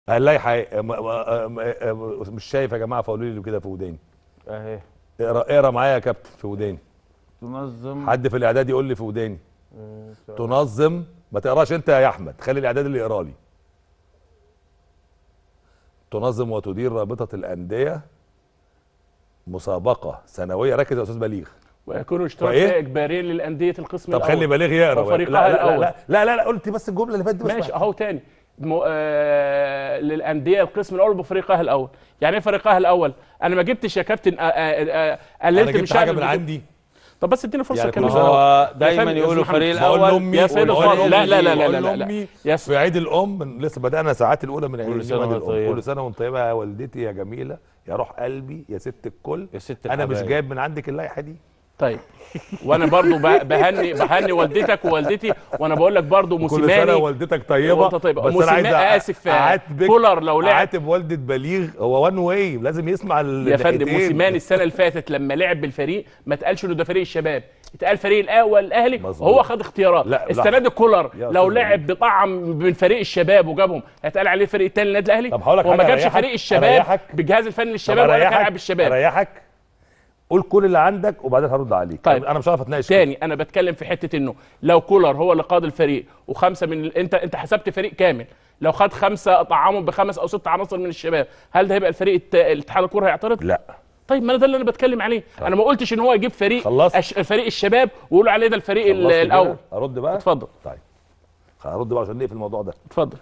اللائحه إيه؟ م- م- م- مش شايف يا جماعه فقولوا لي كده في وداني اهي اقرا اقرا معايا يا كابتن في وداني تنظم حد في الاعداد يقول لي في وداني تنظم ما تقراش انت يا احمد خلي الاعداد اللي يقرا لي تنظم وتدير رابطه الانديه مسابقه سنويه ركز يا استاذ بليغ ويكون اشتراك وإيه؟ فيها اجباري للانديه القسم طب الاول خلي بليغ يقرا وفريقها لا لا, لا, الأول. لا لا لا لا قلت بس الجمله اللي فاتت دي بس ماشي بقى. اهو تاني م... آه... للانديه القسم الاول بفريقها الاول يعني ايه فريقها الاول انا ما جبتش يا كابتن آه... آه... آه... انا قللت جبت شأن حاجه من البطولة. عندي طب بس اديني فرصه يعني اكمل كل ما سنة هو يا دايما فندم، يقولوا اسمح فريق لي. بقول الاول لامي يا سيد بقول الفاضل، لا، لا، لا، لا، بقول لا، لا. لامي يا في عيد الام من- لسه بدانا ساعات الاولى من عيد سنة يوم عيد وأنت الام طيبة. كل سنه وانت طيبه يا والدتي يا جميله يا روح قلبي يا ست الكل يا ست انا مش الحبايب. جايب من عندك اللائحه دي طيب وانا برضو ب- بهني بهني والدتك ووالدتي وانا بقول لك برضو كل سنه موسيماني والدتك طيبه وأنت طيبة. بس انا عايز موسيما- آسف، اعاتبك كولر لو لعب- اعاتب والده بليغ هو وان واي لازم يسمع يا فندم الناحيتين. موسيماني السنه اللي فاتت لما لعب بالفريق ما اتقالش انه ده فريق الشباب اتقال فريق الاول الاهلي مظبوط. وهو خد اختيارات لا، السنه لحظة. دي كولر يا لو أستاذ لعب بطعم من فريق الشباب وجابهم هيتقال عليه فريق التاني النادي الاهلي طب هقول لك هو ما حاجة جابش أريحك- فريق الشباب أريحك. بالجهاز الفني طب للشباب ولا كان أريحك- يلعب الشباب اريحك قول كل اللي عندك وبعدين هرد عليك طيب. انا مش عارف اتناقش كده. تاني انا بتكلم في حته انه لو كولر هو اللي قاد الفريق وخمسه من ال... انت انت حسبت فريق كامل لو خد خمسه طعمهم بخمس او ست عناصر من الشباب هل ده هيبقى الفريق الت... الاتحاد الكوره هيعترض؟ لا طيب ما انا ده اللي انا بتكلم عليه انا ما قلتش ان هو يجيب فريق خلصت. أش... فريق الشباب ويقولوا عليه ده الفريق ال- خلصت كده؟ الاول ارد بقى اتفضل طيب هرد بقى عشان نقفل الموضوع ده اتفضل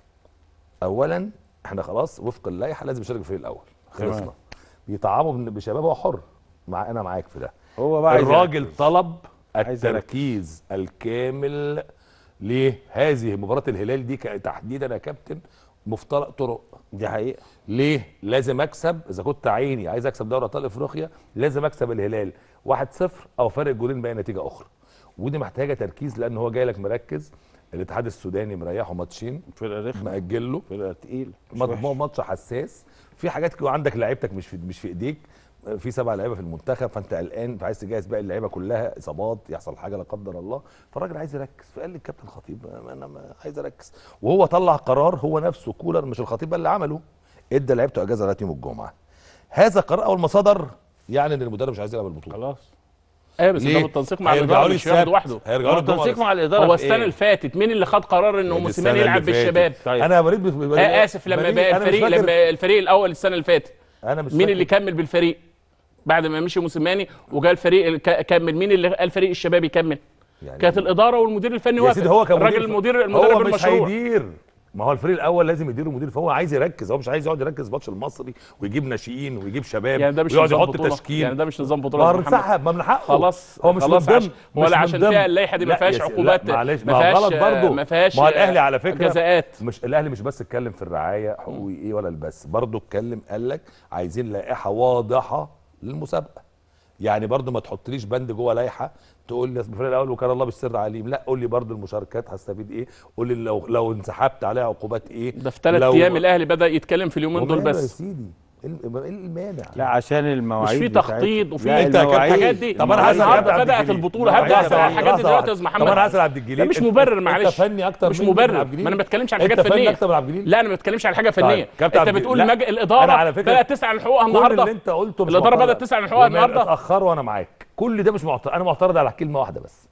اولا احنا خلاص وفق اللائحه لازم يشارك في الفريق الاول خلصنا تمام. بيطعموا بن- بشباب هو حر مع انا معاك في ده هو بقى عايز الراجل يركز. طلب عايز التركيز الكامل ليه هذه مباراه الهلال دي ك- تحديدا يا كابتن مفترق طرق دي حقيقه ليه لازم اكسب اذا كنت عيني عايز اكسب دوري ابطال افريقيا لازم اكسب الهلال 1-0 او فرق جولين باي نتيجه اخرى ودي محتاجه تركيز لان هو جاي لك مركز الاتحاد السوداني مريحه ماتشين فرقه رخمه مأجل له فرقه تقيل مش مط- وحش. ماتش حساس في حاجات كده عندك لعيبتك مش في مش في ايديك في سبع لعيبه في المنتخب فانت قلقان فعايز تجهز باقي اللعيبه كلها اصابات يحصل حاجه لا قدر الله فالراجل عايز يركز فقال لي الكابتن خطيب انا ما عايز اركز وهو طلع قرار هو نفسه كولر مش الخطيب بقى اللي عمله ادى لعيبته اجازه لغايه يوم الجمعه هذا قرار اول ما صدر يعني ان المدرب مش عايز يلعب البطوله خلاص ايوه بس ده ليه؟ بالتنسيق مع هيرجعوا الاداره لي مش ياخد السبت لوحده هيرجعوا لي الجمعة التنسيق بس. مع الاداره هو في السنه إيه؟ اللي فاتت مين اللي خد قرار انه يعني موسيماني السنة يلعب اللي فاتت. بالشباب طيب. انا بريد بس آه اسف لما بقى الفريق لما الفريق الاول السنه اللي فاتت انا مش مين فاكر. اللي كمل بالفريق بعد ما مشي موسيماني وجاء الفريق ال- ك- كمل مين اللي قال فريق الشباب يكمل يعني كانت الاداره والمدير الفني يا وافق سيدي هو كان الراجل مدير- المدير المدرب هو مش المشروع هيدير ما هو الفريق الاول لازم يديره مدير فهو عايز يركز هو مش عايز يقعد يركز ماتش المصري ويجيب ناشئين ويجيب شباب يعني ده مش ويقعد نظام يحط بطوله تشكيل يعني ده مش نظام ما بطوله هو يا أستاذ محمد. انسحب ما من حقه خلاص هو مش خلاص من ضمن عشان مش ولا من عشان ضمن. فيها اللائحه دي ما لا فيهاش يا سي- عقوبات لا معلش ما ما هو فيهاش غلط برضه ما فيهاش ما هو الاهلي على فكره جزاءات مش الاهلي مش بس اتكلم في الرعايه حقوق ايه ولا البث برضه اتكلم قال لك عايزين لائحه واضحه للمسابقه يعني برضه ما تحطليش بند جوه لائحه تقول لي اصل الفريق الاول وكان الله بالسر عليم لا قول لي برضه المشاركات هستفيد ايه قول لي لو لو انسحبت عليها عقوبات ايه ده في ثلاث لو- ايام الاهلي بدا يتكلم في اليومين دول وماله يا بس سيدي ايه الم- إيه المانع لا عشان مش المواعيد في بتاعتها. تخطيط وفي لا، أنت يا كابتن المواعيد- الحاجات دي طب انا هسال النهارده عبد بدات الجليل. البطوله طب هبدا أنا اسال على الحاجات دي لحظة دلوقتي يا واحدة. استاذ طب انا محمد هسال عبد الجليل ده مش أنت- مبرر انت معلش فني اكتر مش مني من مبرر عبد الجليل ما انا ما بتكلمش عن انت حاجات فني فنيه اكتر من عبد الجليل لا انا ما بتكلمش عن حاجه فنيه كابتن انت عبد بتقول الجليل. مج... لا، الاداره أنا على فكرة بدات تسعى عن حقوقها كل اللي النهارده انت قلته مش الإدارة معترض. بدأت تسعى عن حقوقها وما النهاردة. اتاخروا وانا معاك كل ده مش معترض انا معترض على كلمه واحده بس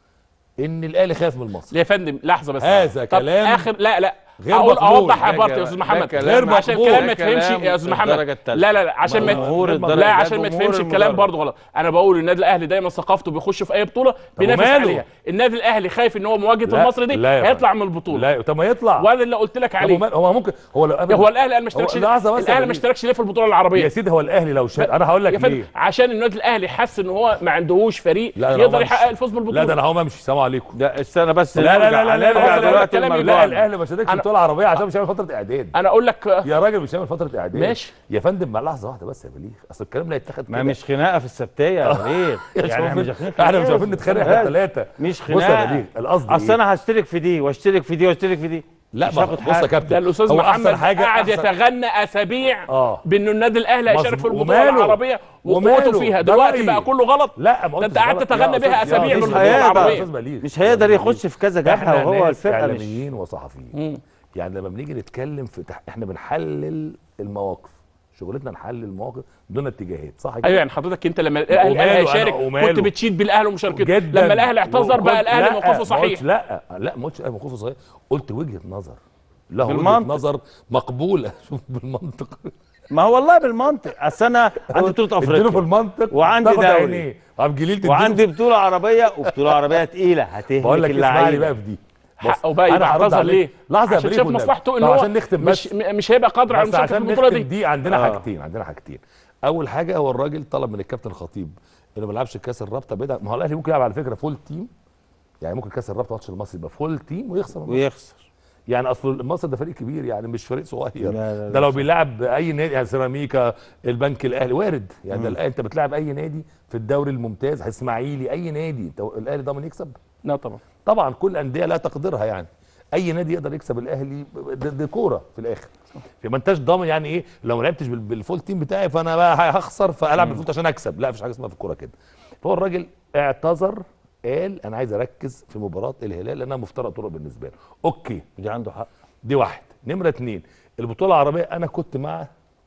ان الاهلي خاف من المصري يا فندم لحظه بس هذا طب كلام اخر لا لا غير اقول مقبول. اوضح ده عبارتي يا كلام- استاذ ده محمد كلام عشان مقبول. الكلام ما ده يتفهمش كلام يا استاذ الدرجة محمد التالتة. لا لا لا عشان ما جمهور الدرجة- لا ده عشان ما جمهور يتفهمش الكلام المدرب. برضه غلط انا بقول النادي الاهلي دايما ثقافته بيخش في اي بطوله بينافس وماله؟ عليها النادي الاهلي خايف ان هو مواجهه لا، المصري دي لا يا هيطلع فندم. من البطوله لا طب ما يطلع وانا اللي قلت لك طب عليه وما- هو ممكن هو لو هو الاهلي قال ما اشتركش هو- لحظة بس يا الاهلي ما بليغ. اشتركش ليه في البطوله العربيه يا سيدي هو الاهلي لو شاد انا هقول يا لك فندم ليه عشان النادي الاهلي حس ان هو ما عندهوش فريق لا، أنا يقدر هقوم يحقق أمشي. الفوز بالبطوله لا ده انا هقوم امشي سلام عليكم ده استنى بس لا لا لا نرجع- لا لا نرجع لا دلوقتي الكلام المرجوع. لا الاهلي ما شاركش أنا- البطوله العربيه عشان مش هيعمل فتره اعداد انا اقول لك يا راجل مش هيعمل فتره اعداد ماشي. يا فندم مع لحظه واحده بس يا بليغ اصل الكلام لا يتاخد ما كده. مش خناقه في السبتيه يا بليغ مش يعني احنا عارفين- مش داخلين احنا مش خناقة. عارفين نتخانق احنا ثلاثه مش بص يا خناقه بليغ القصد اصل إيه؟ انا هشترك في دي واشترك في دي واشترك في دي لا مش ما هاخد بص يا حاجة. كابتن ده الاستاذ هو محمد أحسن حاجه قاعد أحسن- يتغنى اسابيع آه. بانه النادي الاهلي هيشارك في مظبوط. البطوله وماله؟ العربيه وقوته وماله؟ فيها ده دلوقتي رأيي. بقى كله غلط لا ما ده انت قلتش قعدت غلط. تتغنى يا بيها أستاذ- يا اسابيع من أستاذ البطوله هيبقى. العربيه أستاذ بليغ مش هيقدر أستاذ يخش بليغ. في كذا جبهه احنا وهو ناس الفرقه مش اعلاميين وصحفيين مم. يعني لما بنيجي نتكلم في تح... احنا بنحلل المواقف شغلتنا نحلل المواقف دون اتجاهات صح كده ايوه يعني حضرتك انت لما الاهلي وماله الاهلي أنا- هيشارك وماله؟ كنت بتشيد بالاهلي ومشاركته جدا لما الاهلي اعتذر بقى وكنت- الاهلي لا، موقفه ما صحيح قلتش لا لا ما قلتش موقفه صحيح قلت وجهه نظر لا وجهه بالمنطق. نظر مقبوله شوف بالمنطق ما هو والله بالمنطق اصل انا بطوله اديله في افريقيا المنطق وعندي تاخد دوري. عينيه عبد الجليل تديله وعندي بطوله عربيه وبطوله عربيه تقيله هتهلك بقول لك اسمعني اللعيبه بقى في دي بص، حقه بقى أنا يبقى هرد اعتذر عليك. ليه؟ لحظه يا عشان بريك شايف والنبي. مصلحته ان طب هو عشان نختم مش بس م- مش هيبقى قادر على بس المشاركه في عشان البطوله نختم دي دي عندنا آه. حاجتين عندنا حاجتين اول حاجه هو الراجل طلب من الكابتن الخطيب انه ما يلعبش كاس الرابطه بعيد ما هو الاهلي ممكن يلعب على فكره فول تيم يعني ممكن كاس الرابطه ماتش المصري يبقى فول تيم ويخسر الماتش. ويخسر يعني اصل مصر ده فريق كبير يعني مش فريق صغير لا، لا، ده لا، لو بيلعب اي نادي يعني سيراميكا البنك الاهلي وارد يعني ده الأهلي- انت بتلعب اي نادي في الدوري الممتاز اسماعيلي اي نادي انت الاهلي ضامن يكسب لا طبعا طبعا كل انديه لا تقدرها يعني اي نادي يقدر يكسب الاهلي دي, دي كوره في الاخر فما انتش ضامن يعني ايه لو ما لعبتش بال- بالفول تيم بتاعي فانا بقى هخسر فالعب بالفول عشان اكسب لا مفيش حاجه اسمها في الكوره كده فهو الراجل اعتذر قال انا عايز اركز في مباراه الهلال لانها مفترق طرق بالنسبه له اوكي دي عنده حق دي واحد نمره اتنين البطوله العربيه انا كنت مع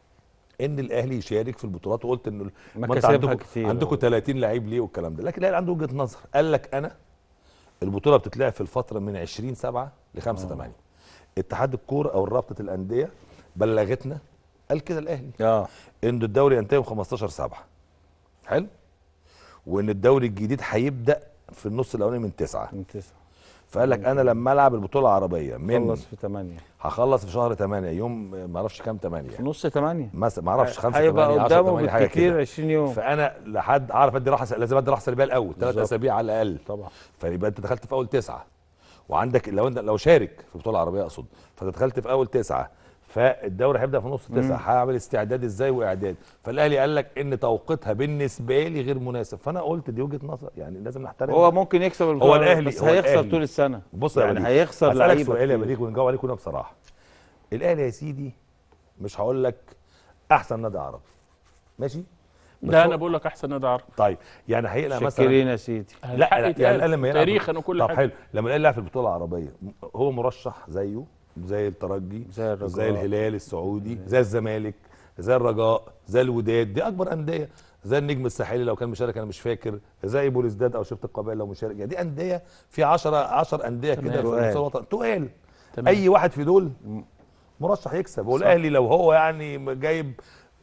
ان الاهلي يشارك في البطولات وقلت انه ال- ما انت مكاسبها عندكم كتير. عندكم 30 لعيب ليه والكلام ده لكن الاهلي عنده وجهه نظر قال لك انا البطوله بتتلعب في الفتره من 20 7 ل 5 8 اتحاد الكوره او رابطه الانديه بلغتنا قال كده الاهلي اه ان الدوري ينتهي يوم 15 7 حلو وان الدوري الجديد هيبدا في النص الاولاني من 9 من تسعه فقال لك انا لما العب البطوله العربيه من خلص في ثمانيه هخلص في شهر 8 يوم ما اعرفش كام 8 في نص ثمانيه مثلا ما اعرفش 5 هيبقى 8 10 قدامه 8 حاجه بالكتير كده 20 يوم فانا لحد اعرف ادي راحه لازم ادي راحه سلبيه الاول ثلاث بالظبط. اسابيع على الاقل طبعا فيبقى انت دخلت في اول تسعه وعندك لو انت لو شارك في البطوله العربيه اقصد فانت دخلت في اول تسعه فالدوري هيبدا في نص تسعه هعمل استعداد ازاي واعداد فالاهلي قال لك ان توقيتها بالنسبه لي غير مناسب فانا قلت دي وجهه نظر يعني لازم نحترم هو ممكن يكسب البطوله هو الأهلي- بس هو هيخسر الأهلي. طول السنه بص يا يعني وليد، هيخسر هسألك لعيبه سؤال يا كتير. مليك ونجاوب عليك هنا بصراحه الاهلي يا سيدي مش هقول لك احسن نادي عربي ماشي بس ده هو- انا بقول لك احسن نادي عربي طيب يعني هيقلق مثلا شاكرين يا سيدي لا الحق لا يتقال. يعني الاهلي لما يلعب تاريخا وكل طب حاجه حلو لما الاهلي يلعب في البطوله العربيه هو مرشح زيه زي الترجي زي الرجاء. زي الهلال السعودي زي الزمالك زي الرجاء زي الوداد دي اكبر انديه زي النجم الساحلي لو كان مشارك انا مش فاكر زي بوليسداد او شفت القبائل لو مشارك يعني دي انديه في 10 10 انديه كده في تقال. المستوى الوطني تقال تمام. اي واحد في دول مرشح يكسب والاهلي لو هو يعني جايب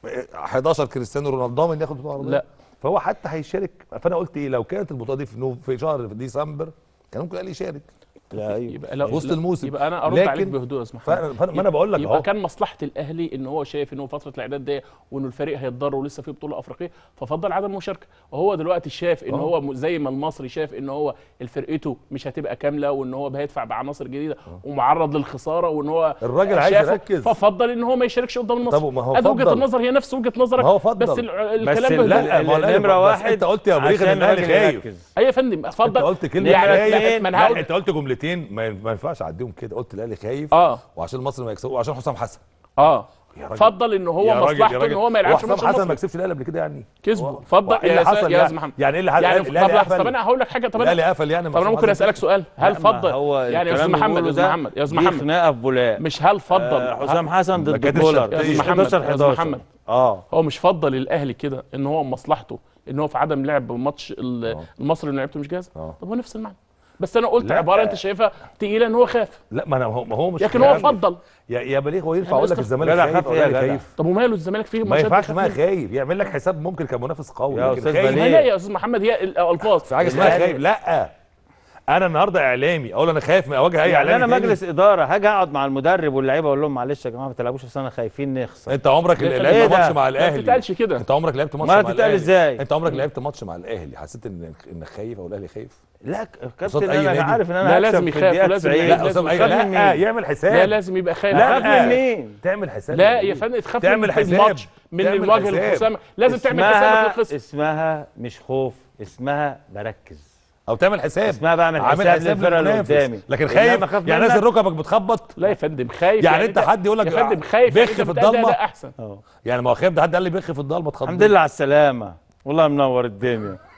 11 كريستيانو رونالدو ضامن ياخد بطوله عربيه لا. فهو حتى هيشارك فانا قلت ايه لو كانت البطوله دي في, نو في شهر في ديسمبر كان ممكن الاهلي يشارك لا ايوه يبقى لو في وسط لا، الموسم. يبقى انا ارد لكن- عليك بهدوء يا اسمح فأنا- فأنا- ما أنا بقول لك يبقى أهو. كان مصلحه الاهلي ان هو شايف ان هو فتره الاعداد دي وان الفريق هيتضر ولسه في بطوله افريقيه ففضل عدم المشاركه وهو دلوقتي شايف ان أه. هو م- زي ما المصري شايف ان هو فرقته مش هتبقى كامله وان هو هيدفع بعناصر جديده ومعرض للخساره وان هو الراجل عايز شافه، يركز. ففضل ان هو ما يشاركش قدام المصري طب ما هو هذا وجهه فضل. النظر هي نفس وجهه نظرك ما هو فضل. بس ال- بس الكلام ال- بهدوء لا، ما هو الأهلي- النمره بس واحد أنت قلت يا أبو ريخ إن عشان الأهلي الراجل خايف. يركز. اي يا فندم انت اتفضل قلت كلمه يعني خايف ما أنا لا هقول- انت قلت جملتين ما ين- ما ينفعش اعديهم كده قلت الاهلي خايف اه وعشان مصر ما يكسبوا وعشان حسام حسن اه يا راجل. فضل ان هو يا راجل- يا مصلحته راجل. ان هو ما يلعبش هو ماتش حسام حسن ما المصري كسبش الاهلي قبل كده يعني كسبه هو- اتفضل ايه اللي يا حصل يا يعني؟ استاذ محمد يعني ايه اللي حصل يعني طب الاهلي لحظه طب قفل انا هقول لك حاجه طب انا الاهلي قفل يعني طب انا حسام ممكن حسن اسالك كده؟ سؤال هل لا، ما فضل هو يعني يا استاذ الكلام اللي محمد يا بيقوله استاذ ده محمد يا استاذ دي محمد خناقه في بولاق مش هل فضل آه، حسام حسن ما ضد كانتش- كولر يا أستاذ مش محمد، 11 يا أستاذ 11 محمد. اه هو مش فضل الاهلي كده ان هو مصلحته ان هو في عدم لعب ماتش ال- آه. المصري اللي لعبته مش جاهز آه. طب هو نفس المعنى بس انا قلت لا. عباره انت شايفها تقيله ان هو خاف لا ما انا هو ما هو مش لكن هو خايف. فضل يا يا بليغ هو ينفع يعني اقول لك أستغ- الزمالك جدع، خايف خاف او إيه يا الاهلي جدع؟ خايف طب وماله الزمالك فيه ما ماتشات ينفعش بيخاف اسمها منها. خايف يعمل لك حساب ممكن كمنافس قوي يا لكن أستاذ خايف ما بليغ. هي يا استاذ محمد هي الالفاظ في حاجه اسمها الأهلي- خايف لا انا النهارده اعلامي اقول انا خايف من اواجه اي يعني اعلامي انا تاني. مجلس اداره هاجي اقعد مع المدرب واللعيبه اقول لهم معلش يا جماعه ما تلعبوش اصل انا خايفين نخسر انت عمرك إيه اللي لعبت ده؟ ماتش مع ما الاهلي بتتقالش كده انت عمرك لعبت ماتش ما مع تتقال الاهلي إزاي؟ انت عمرك لعبت ماتش مع الاهلي حسيت ان انك خايف او الاهلي خايف لا قصاد كابتن أي انا نادي. عارف ان لا، انا لازم هكسب في يخاف الدقيقه ولازم 90 لا، لا اسامه خاف لا من لا مين؟ يعمل حساب لا لازم يبقى خايف لا، خاف لا. من مين؟ تعمل حساب لا يا فندم تخاف تعمل من حساب. الماتش من تعمل المواجهه حساب. الخصامه لازم تعمل حسابك اسمها للخصم اسمها مش خوف اسمها بركز او تعمل حساب اسمها بعمل عامل حساب للفرقة اللي للمنافس. قدامي. لكن إنما خايف أخاف يعني منك؟ نازل ركبك بتخبط لا يا فندم خايف يعني انت حد يقول لك يا فندم خايف بخ يعني في أنت بتأدي الضلمة؟ أداء احسن اه يعني ما هو خايف ده حد قال لي بخ في الضلمه تخبط الحمد لله على السلامه والله منور الدنيا